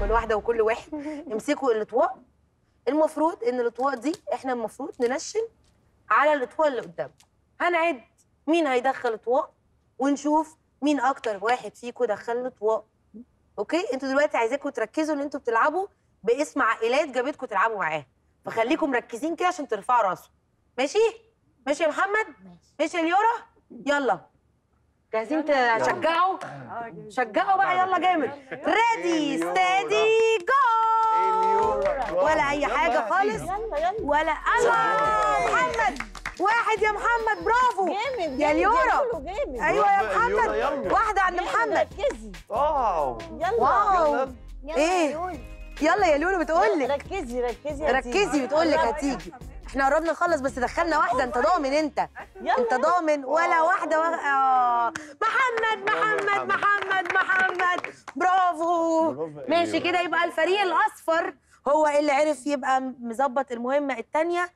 عند واحده وكل واحد امسكوا الاطواق المفروض ان الاطواق دي احنا المفروض ننشن على الاطواق اللي قدامكم هنعد مين هيدخل اطواق ونشوف مين اكتر واحد فيكم دخل الاطواق اوكي انتوا دلوقتي عايزاكم تركزوا ان انتوا بتلعبوا باسم عائلات جابتكم تلعبوا معاها فخليكم مركزين كده عشان ترفعوا راسكم ماشي ماشي يا محمد ماشي يا ليورا يلا جاهزين تشجعوا شجعوا بقى يلا جامد ريدي ستادي جو ولا اي حاجه خالص يلا يلا ولا الله محمد واحد يا محمد برافو جامد يا جامد ليورا. كله جامد ايوه يا يلا، محمد يلا. واحده عند يلا، محمد ركزي واو يلا واو يلا. يلا إيه؟ يا يولي. يلا يا لولو بتقول لك ركزي ركزي هتيجي. ركزي بتقول لك هتيجي احنا قربنا نخلص بس دخلنا واحده انت ضامن انت يلا انت ضامن ولا واحده و... آه. محمد محمد محمد محمد برافو برافو يا ماشي أيوة. كده يبقى الفريق الاصفر هو اللي عرف يبقى مظبط المهمه الثانيه